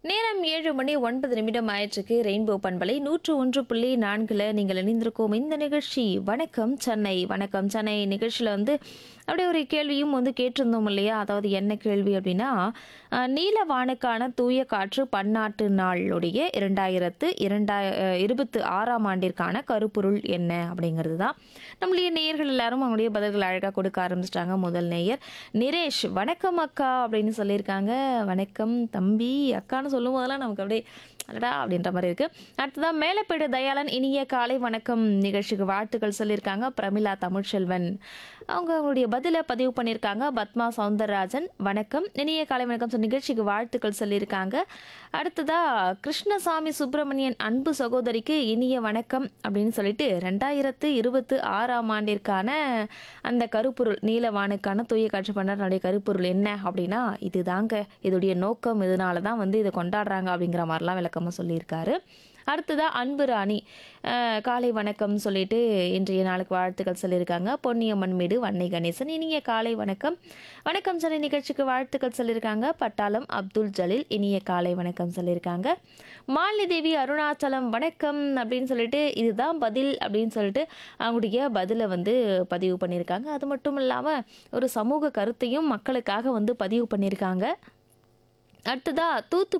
நேரம் ஏழு மணி ஒன்பது நிமிடம் ஆயிற்றுக்கு ரெயின்போ பண்பலை நூற்று ஒன்று புள்ளி நான்கில் நீங்கள் இணைந்திருக்கோம் இந்த நிகழ்ச்சி வணக்கம் சென்னை வணக்கம் சென்னை நிகழ்ச்சியில் வந்து அப்படியே ஒரு கேள்வியும் வந்து கேட்டிருந்தோம் இல்லையா அதாவது என்ன கேள்வி அப்படின்னா அஹ், நீல வானுக்கான தூய காற்று பன்னாட்டு நாளுடைய இரண்டாயிரத்து இரண்டாய அஹ், இருபத்து ஆறாம் ஆண்டிற்கான கருப்பொருள் என்ன அப்படிங்கிறது தான் நம்மளுடைய நேயர்கள் எல்லாரும் அவங்களுடைய பதில்கள் அழகாக கொடுக்க ஆரம்பிச்சிட்டாங்க முதல் நேயர் நிரேஷ் வணக்கம் அக்கா அப்படின்னு சொல்லியிருக்காங்க வணக்கம் தம்பி அக்கான்னு சொல்லும் போதெல்லாம் நமக்கு அப்படியே அடடா அப்படின்ற மாதிரி இருக்கு அடுத்ததான் மேலப்பேடு தயாளன் இனிய காலை வணக்கம் நிகழ்ச்சிக்கு வாழ்த்துக்கள் சொல்லியிருக்காங்க பிரமிளா தமிழ்ச்செல்வன் அவங்க அவங்களுடைய பதிலை பதிவு பண்ணியிருக்காங்க பத்மா சவுந்தரராஜன் வணக்கம் இனிய காலை வணக்கம் சொன்ன நிகழ்ச்சிக்கு வாழ்த்துக்கள் சொல்லியிருக்காங்க அடுத்ததா கிருஷ்ணசாமி சுப்பிரமணியன் அன்பு சகோதரிக்கு இனிய வணக்கம் அப்படின்னு சொல்லிட்டு ரெண்டாயிரத்து இருபத்து ஆறாம் ஆண்டிற்கான அந்த கருப்பொருள் நீலவானுக்கான தூய காட்சி பண்ணனுடைய கருப்பொருள் என்ன அப்படின்னா இதுதாங்க இதோடைய நோக்கம் இதனால தான் வந்து இதை கொண்டாடுறாங்க அப்படிங்கிற மாதிரிலாம் விளக்கமாக சொல்லியிருக்காரு அடுத்ததா அன்பு ராணி அஹ், காலை வணக்கம் சொல்லிட்டு இன்றைய நாளுக்கு வாழ்த்துக்கள் சொல்லியிருக்காங்க பொன்னியம்மன் மீடு வன்னை கணேசன் இனிய காலை வணக்கம் வணக்கம் சென்னை நிகழ்ச்சிக்கு வாழ்த்துக்கள் சொல்லியிருக்காங்க பட்டாளம் அப்துல் ஜலீல் இனிய காலை வணக்கம் சொல்லியிருக்காங்க மாலினி தேவி அருணாச்சலம் வணக்கம் அப்படின்னு சொல்லிட்டு இதுதான் பதில் அப்படின்னு சொல்லிட்டு அவங்களுடைய பதிலை வந்து பதிவு பண்ணியிருக்காங்க அது மட்டும் இல்லாமல் ஒரு சமூக கருத்தையும் மக்களுக்காக வந்து பதிவு பண்ணியிருக்காங்க அடுத்ததா தூத்துக்குடி